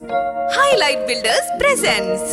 Highlight Builders presents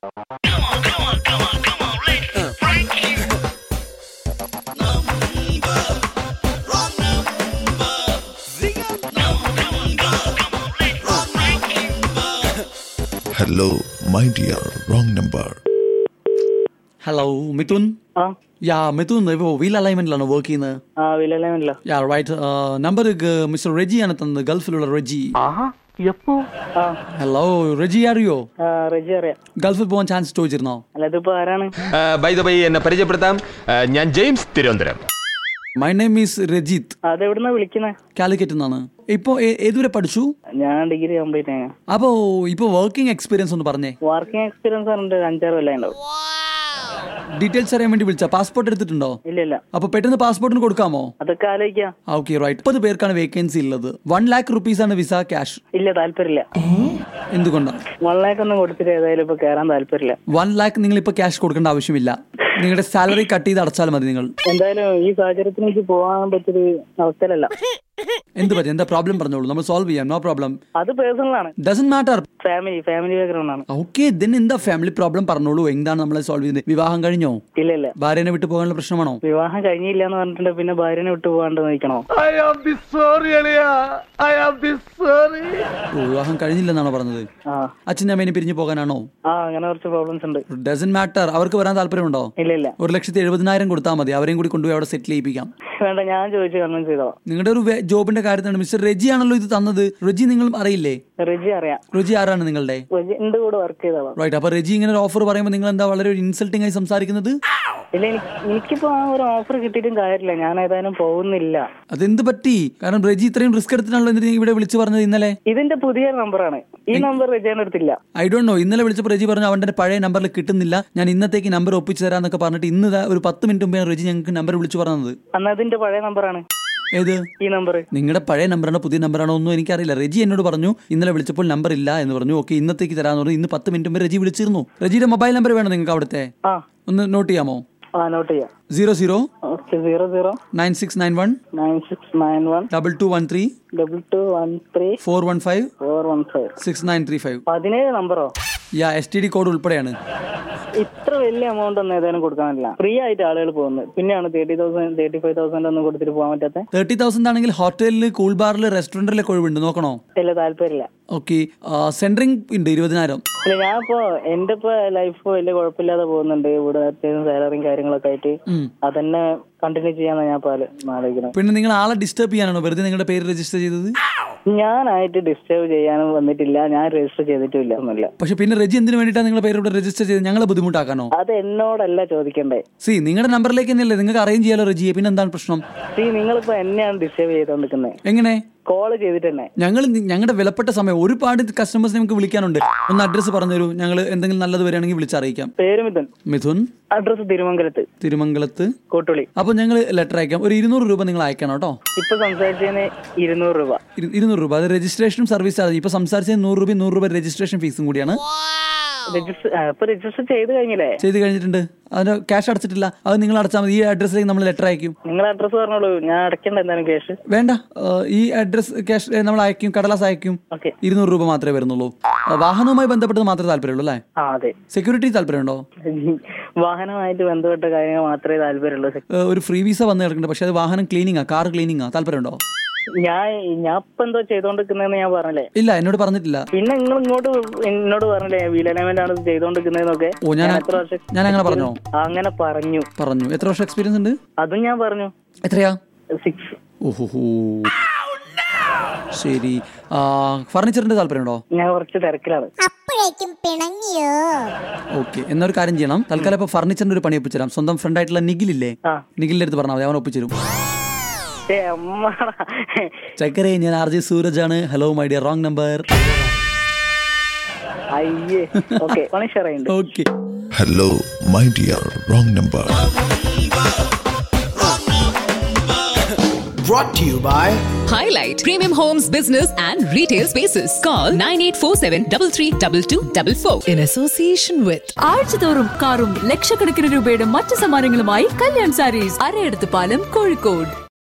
Hello, my dear, wrong number. Hello Mithun ആ yeah Mithun ഇപ്പോ wheel അലൈൻമെന്റിലാണോ work ചെയ്യുന്നത് ആ വിലമല്ലോ yeah right number mister Reji ആണ് തന്നത് ഗൾഫിലുള്ള റെജി ആ ഹലോ റെജി അറിയോ ആ, റെജി അറിയാം ഗൾഫിൽ പോകാൻ ചാൻസ് ചോദിച്ചിരുന്നോ അല്ല ഇതിപ്പോ ആരാണ് ബൈ ദ ബൈ എന്നെ പരിചയപ്പെടുത്താം ആ, ഞാൻ James Thiruvananthapuram my name is Rajith അതെവിടുന്നാ വിളിക്കുന്നത് കാലിക്കറ്റ് നിന്നാണ് ഇപ്പോ ഏ- ഏതുവരെ പഠിച്ചു ഞാൻ ഡിഗ്രി കംപ്ലീറ്റ് ആണ് അപ്പോ ഇപ്പോ വർക്കിംഗ് എക്സ്പീരിയൻസ് ഒന്ന് പറഞ്ഞേ വർക്കിംഗ് എക്സ്പീരിയൻസ് ഉണ്ട് അഞ്ചാറ് കൊല്ലം ഉണ്ടാവും ഡീറ്റെയിൽസ് അറിയാൻ വേണ്ടി വിളിച്ചാ പാസ്പോർട്ട് എടുത്തിട്ടുണ്ടോ ഇല്ല ഇല്ല അപ്പൊ പെട്ടെന്ന് പാസ്പോർട്ടിന് കൊടുക്കാമോ അതൊക്കെ ആലോചിക്കാം ഓക്കെ റൈറ്റ് മുപ്പത് പേർക്കാണ് വേക്കൻസി ഉള്ളത് വൺ ലാക്ക് റുപ്പീസ് ആണ് വിസ ക്യാഷ് ഇല്ല താല്പര്യമില്ല എന്തുകൊണ്ടാണ് വൺ ലാക്ക് ഒന്നും കൊടുത്തിട്ട് ഏതായാലും ഇപ്പൊ കയറാൻ താല്പര്യമില്ല വൺ ലാക്ക് നിങ്ങൾ ഇപ്പൊ ക്യാഷ് കൊടുക്കേണ്ട ആവശ്യമില്ല നിങ്ങളുടെ സാലറി കട്ട് ചെയ്ത് അടച്ചാൽ മതി നിങ്ങൾ എന്തായാലും ഈ സാഹചര്യത്തിൽ എനിക്ക് പോകാൻ പറ്റിയൊരു അവസ്ഥയിലല്ല എന്ത് പറ്റി എന്താ പ്രോബ്ലം പറഞ്ഞോളൂ നമ്മൾ സോൾവ് ചെയ്യാം നോ പ്രോബ്ലം അത് പേഴ്സണൽ ആണ് doesn't matter family family background ആണ് ഓക്കെ ദെൻ എന്താ ഫാമിലി പ്രോബ്ലം പറഞ്ഞോളൂ എന്താണ് നമ്മളെ സോൾവ് ചെയ്യുന്നത് വിവാഹം കഴിഞ്ഞോ ഇല്ല ഇല്ല ഭാര്യനെ വിട്ടു പോകാനുള്ള പ്രശ്നമാണോ വിവാഹം കഴിഞ്ഞില്ല എന്ന് പറഞ്ഞിട്ടുണ്ട് പിന്നെ ഭാര്യനെ വിട്ടു പോകാണ്ട് നിൽക്കണോ ഓ, വിവാഹം കഴിഞ്ഞില്ലെന്നാണോ പറഞ്ഞത് ആ അച്ഛനും അമ്മേനെ പിരിഞ്ഞു പോകാനാണോ ആ അങ്ങനെ കുറച്ച് പ്രോബ്ലംസ് ഉണ്ട് ഡസൻ മാറ്റർ അവർക്ക് വരാൻ താല്പര്യമുണ്ടോ ഇല്ല ഇല്ല ഒരു ലക്ഷത്തി എഴുപതിനായിരം കൊടുത്താൽ മതി അവരെയും കൂടി കൊണ്ടുപോയി അവിടെ സെറ്റിൽ ചെയ്യിപ്പിക്കാം വേണ്ട ഞാൻ ചോദിച്ചു കൺവിൻസ് ചെയ്തോ നിങ്ങളുടെ ഒരു വേ- ജോബിന്റെ കാര്യത്തിലാണ് മിസ്റ്റർ റെജി ആണല്ലോ ഇത് തന്നത് റെജി നിങ്ങളും അറിയില്ലേ റെജി അറിയാം റെജി ആരാണ് നിങ്ങളുടെ റെജി എന്റെ കൂടെ വർക്ക് ചെയ്തതാ റൈറ്റ് അപ്പൊ റെജി ഇങ്ങനെ ഒരു ഓഫർ പറയുമ്പോൾ നിങ്ങൾ എന്താ വളരെ ഒരു ഇൻസൾട്ടിംഗ് ആയി സംസാരിക്കുന്നത് ഇല്ല എനിക്ക് എനിക്കിപ്പോ ആ ഒരു ഓഫർ കിട്ടിയിട്ടും കാര്യമില്ല ഞാൻ ഏതായാലും പോകുന്നില്ല അതെന്ത് പറ്റി കാരണം റെജി ഇത്രയും റിസ്ക് എടുത്തിട്ടാണല്ലോ എന്നിട്ട് ഇവിടെ വിളിച്ചു പറഞ്ഞത് ഇന്നലെ ഇതിന്റെ പുതിയ നമ്പറാണ് ഈ നമ്പർ റെജിയാണ് എടുത്തില്ല ഐ ഡോണ്ട് നോ ഇന്നലെ വിളിച്ചപ്പോൾ റെജി പറഞ്ഞു അവന്റെ പഴയ നമ്പറിൽ കിട്ടുന്നില്ല ഞാൻ ഇന്നത്തേക്ക് നമ്പർ ഒപ്പിച്ചു തരാന്നൊക്കെ പറഞ്ഞിട്ട് ഇന്ന് ദാ ഒരു പത്ത് മിനിറ്റ് മുമ്പേ റെജി ഞങ്ങൾക്ക് നമ്പർ വിളിച്ചു പറഞ്ഞത് അന്ന് അതിന്റെ പഴയ നമ്പറാണ് ഏത് ഈ നമ്പർ നിങ്ങളുടെ പഴയ നമ്പറാണോ പുതിയ നമ്പറാണോ ഒന്നും എനിക്കറിയില്ല റെജി എന്നോട് പറഞ്ഞു ഇന്നലെ വിളിച്ചപ്പോൾ നമ്പർ ഇല്ല എന്ന് പറഞ്ഞു ഓക്കെ ഇന്നത്തേക്ക് തരാന്ന് പറഞ്ഞു ഇന്ന് പത്ത് മിനിറ്റ് മുമ്പ് റെജി വിളിച്ചിരുന്നു റെജിയുടെ മൊബൈൽ നമ്പർ വേണോ നിങ്ങൾക്ക് അവിടുത്തെ ആ ഒന്ന് നോട്ട് ചെയ്യാമോ ആ നോട്ട് ചെയ്യാം zero zero okay zero zero nine six nine one nine six nine one double two one three double two one three four one five four one five six nine three five പതിനേഴ് നമ്പറോ yeah S T D code ഉൾപ്പെടെയാണ് ഇത്ര വലിയ amount ഒന്നും ഏതായാലും കൊടുക്കാനില്ല free ആയിട്ട് ആളുകൾ പോകുന്നത് പിന്നെയാണ് thirty thousand thirty five thousand ഒന്നും കൊടുത്തിട്ട് പോകാൻ പറ്റാത്ത തേർട്ടി തൗസൻഡ് ആണെങ്കിൽ ഹോട്ടലിൽ കൂൾ ബാറിൽ റെസ്റ്റോറൻറ്റിലൊക്കെ ഒഴിവുണ്ട് നോക്കണോ ഇല്ല താല്പര്യമില്ല ഓക്കെ സെൻട്രിങ് ഉണ്ട് ഇരുപതിനായിരം ഇല്ല ഞാൻ ഇപ്പോ എന്റെ ഇപ്പൊ ലൈഫ് വലിയ കുഴപ്പമില്ലാതെ പോകുന്നുണ്ട് ഇവിടെ അത്യാവശ്യം സാലറിയും കാര്യങ്ങളൊക്കെ ആയിട്ട് ഉം. അതന്നെ കണ്ടിന്യൂ ചെയ്യാന്നാ ഞാൻ പാല് ആലോചിക്കുന്നത് പിന്നെ നിങ്ങൾ ആളെ ഡിസ്റ്റർബ് ചെയ്യാനാണോ വെറുതെ നിങ്ങളുടെ പേര് രജിസ്റ്റർ ചെയ്തത് ഞാനായിട്ട് ഡിസ്റ്റർബ് ചെയ്യാനും വന്നിട്ടില്ല ഞാൻ രജിസ്റ്റർ ചെയ്തിട്ടില്ല ഒന്നുമില്ല പക്ഷെ പിന്നെ റെജി എന്തിനു വേണ്ടിയിട്ടാണ് നിങ്ങളുടെ പേര് ഇവിടെ രജിസ്റ്റർ ചെയ്ത് ഞങ്ങളെ ബുദ്ധിമുട്ടാക്കാനോ അത് എന്നോടല്ല ചോദിക്കണ്ടേ സി നിങ്ങളുടെ നമ്പറിലേക്ക് തന്നെയല്ലേ നിങ്ങൾക്ക് അറേഞ്ച് ചെയ്യാലോ റെജിയെ പിന്നെ എന്താണ് പ്രശ്നം സീ നിങ്ങളിപ്പോ എന്നെയാണ് ഡിസ്റ്റർബ് ചെയ്തോണ്ടിരിക്കുന്നത് എങ്ങനെ കോള് ചെയ്തിട്ട് തന്നെ ഞങ്ങൾ ഞങ്ങളുടെ വിലപ്പെട്ട സമയം ഒരുപാട് കസ്റ്റമേഴ്സിനെ നമുക്ക് വിളിക്കാനുണ്ട് ഒന്ന് അഡ്രസ്സ് പറഞ്ഞു തരൂ ഞങ്ങൾ എന്തെങ്കിലും നല്ലത് വരികയാണെങ്കിൽ വിളിച്ചറിയിക്കാം പേര് മിഥുൻ മിഥുൻ അഡ്രസ് തിരുമംഗലത്ത് തിരുമംഗലത്ത് കോട്ടുളി അപ്പോൾ ഞങ്ങൾ ലെറ്റർ അയക്കാം ഒരു ഇരുന്നൂറ് രൂപ നിങ്ങൾ അയക്കണം കേട്ടോ ഇപ്പൊ സംസാരിച്ചതിന് ഇരുന്നൂറ് രൂപ ഇരു- ഇരുന്നൂറ് രൂപ അത് രജിസ്ട്രേഷനും സർവീസ് ചാർജ് ഇപ്പൊ സംസാരിച്ചത് നൂറ് രൂപ നൂറ് രൂപ രജിസ്ട്രേഷൻ ഫീസും കൂടിയാണ് രജിസ്റ്റർ ഇപ്പൊ രജിസ്റ്റർ ചെയ്ത് കഴിഞ്ഞില്ലേ ചെയ്ത് കഴിഞ്ഞിട്ടുണ്ട് അതിന് ക്യാഷ് അടച്ചിട്ടില്ല അത് നിങ്ങൾ അടച്ചാൽ മതി ഈ അഡ്രസ്സിലേക്ക് നമ്മൾ ലെറ്റർ അയക്കും നിങ്ങൾ അഡ്രസ് പറഞ്ഞോളൂ ഞാൻ അടയ്ക്കണ്ട എന്തായാലും ക്യാഷ് വേണ്ട ഏഹ് ഈ അഡ്രസ് ക്യാഷ് നമ്മൾ അയക്കും കടലാസ് അയക്കും ഓക്കെ ഇരുന്നൂറ് രൂപ മാത്രമേ വരുന്നുള്ളൂ ഏഹ് വാഹനവുമായി ബന്ധപ്പെട്ടത് മാത്രമേ താല്പര്യമുള്ളൂ അല്ലേ ആ അതെ സെക്യൂരിറ്റി താല്പര്യമുണ്ടോ വാഹനമായിട്ട് ബന്ധപ്പെട്ട കാര്യങ്ങൾ മാത്രമേ താല്പര്യമുള്ളൂ ഏഹ് ഒരു ഫ്രീ വിസ വന്ന് കിടക്കുന്നുണ്ട് പക്ഷേ അത് വാഹനം ക്ലീനിങ്ങാ കാർ ക്ലീനിങ്ങാ താല്പര്യമുണ്ടോ ഞാൻ ഞാൻ ഇപ്പൊ എന്തോ ചെയ്തോണ്ടിരിക്കുന്നതെന്ന് ഞാൻ പറഞ്ഞില്ലേ ഇല്ല എന്നോട് പറഞ്ഞിട്ടില്ല പിന്നെ നിങ്ങൾ ഇങ്ങോട്ട് എന്നോട് പറഞ്ഞില്ലേ വീൽ അലൈൻമെന്റ് ആണ് ചെയ്തോണ്ടിരിക്കുന്നതെന്നൊക്കെ ഓ ഞാൻ എത്ര വർഷം ഞാൻ അങ്ങനെ പറഞ്ഞോ അങ്ങനെ പറഞ്ഞു പറഞ്ഞു എത്ര വർഷം എക്സ്പീരിയൻസ് ഉണ്ട് അതും ഞാൻ പറഞ്ഞു എത്രയാ സിക്സ് ഓഹോ ശരി ഫർണിച്ചറിന്റെ താല്പര്യമുണ്ടോ ഞാൻ കുറച്ച് തിരക്കിലാണ് അപ്പോഴേക്കും പിണങ്ങിയോ ഓക്കെ എന്നൊരു കാര്യം ചെയ്യണം തൽക്കാലം ഇപ്പൊ ഫർണിച്ചറിന്റെ ഒരു പണി ഒപ്പിച്ചുതരാം സ്വന്തം ഫ്രണ്ട് ആയിട്ടുള്ള നിഖിലില്ലേ ആ നിഖിലിന്റെ അടുത്ത് പറഞ്ഞാൽ മതി അവൻ ഒപ്പിച്ചുതരും ഏ അമ്മടാ ചക്കരേ ഞാൻ ആർ ജെ സൂരജ് ആണ് hello my dear wrong number അയ്യേ ഓക്കെ പണിഷറുണ്ട് okay Hello, my dear, wrong number. brought to you by Highlight Premium Homes Business and Retail Spaces. Call 9847 in association with ആഴ്ചതോറും കാറും ലക്ഷക്കണക്കിന് രൂപയുടെ മറ്റു സമ്മാനങ്ങളുമായി കല്യാൺ സാരീസ് അരയെടുത്ത് പാലം കോഴിക്കോട്